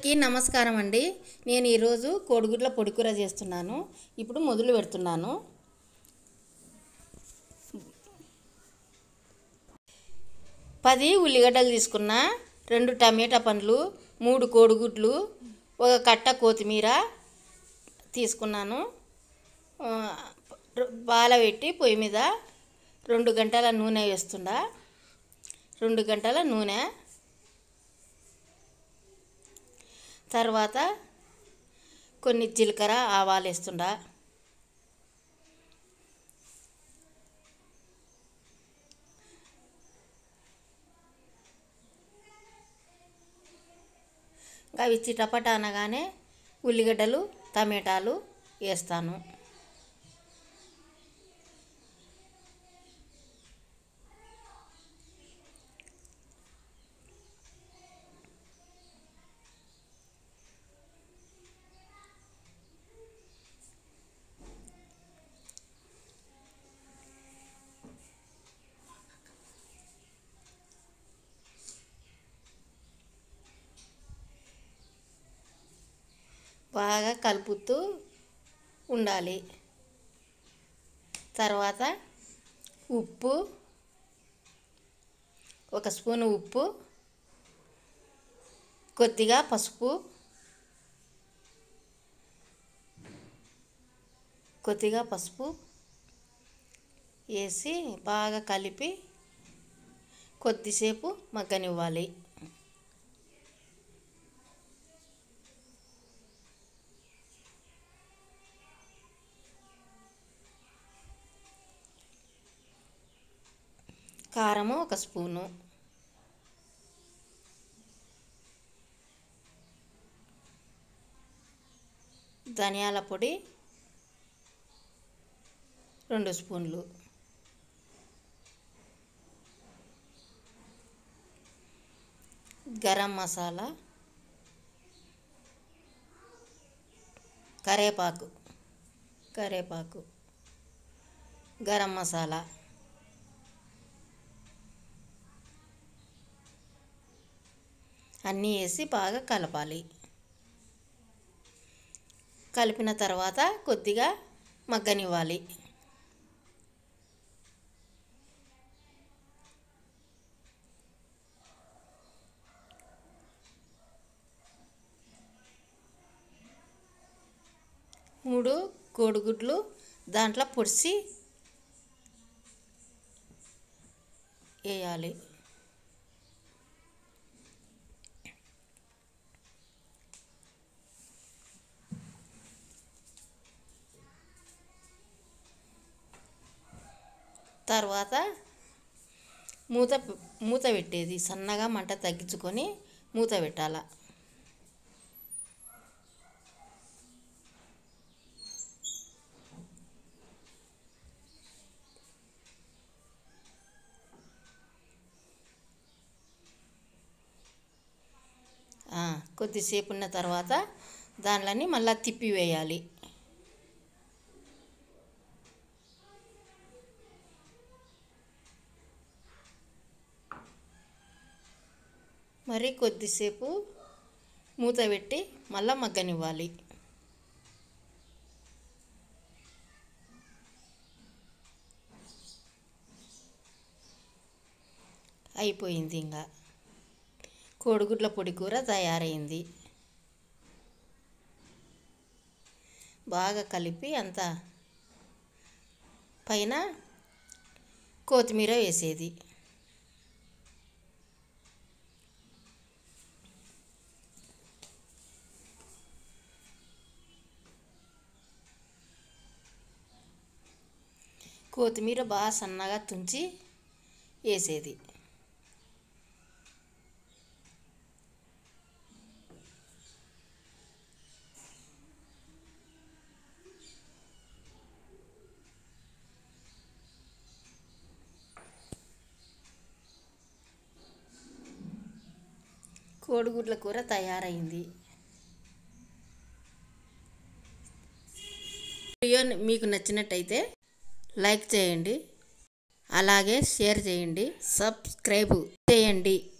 అందరికీ నమస్కారం అండి నేను ఈరోజు కోడిగుడ్ల పొడికూర చేస్తున్నాను ఇప్పుడు మొదలు పెడుతున్నాను పది ఉల్లిగడ్డలు తీసుకున్న రెండు టమాటా పండ్లు మూడు కోడిగుడ్లు ఒక కట్ట కొత్తిమీర తీసుకున్నాను ఆ, బాల పెట్టి పొయ్యి మీద రెండు గంటల నూనె వేస్తుండా రెండు గంటల నూనె తర్వాత కొన్ని జీలకర్ర ఆవాలు వేస్తుండా అవి చిటపట అనగానే ఉల్లిగడ్డలు టమాటాలు వేస్తాను బాగా కలుపుతూ ఉండాలి తర్వాత ఉప్పు ఒక స్పూను ఉప్పు కొద్దిగా పసుపు కొద్దిగా పసుపు వేసి బాగా కలిపి కొద్దిసేపు మగ్గనివ్వాలి కారము ఒక స్పూను ధనియాల పొడి రెండు స్పూన్లు గరం మసాలా కరేపాకు కరేపాకు గరం మసాలా అన్నీ వేసి బాగా కలపాలి కలిపిన తర్వాత కొద్దిగా మగ్గనివ్వాలి మూడు కోడిగుడ్లు దాంట్లో పొడిచి వేయాలి తర్వాత మూత మూత పెట్టేది సన్నగా మంట తగ్గించుకొని మూత పెట్టాల ఆ, కొద్దిసేపు ఉన్న తర్వాత దానిలని మళ్ళీ తిప్పి వేయాలి మరి కొద్దిసేపు మూత పెట్టి మళ్ళీ మగ్గనివ్వాలి అయిపోయింది ఇంకా కోడిగుడ్ల పొడి కూర తయారైంది బాగా కలిపి అంత పైన కొత్తిమీర వేసేది కొత్తిమీర బాగా సన్నగా తుంచి వేసేది కోడిగుడ్ల కూర తయారైంది వీడియో మీకు నచ్చినట్టయితే లైక్ చేయండి అలాగే షేర్ చేయండి సబ్స్క్రైబ్ చేయండి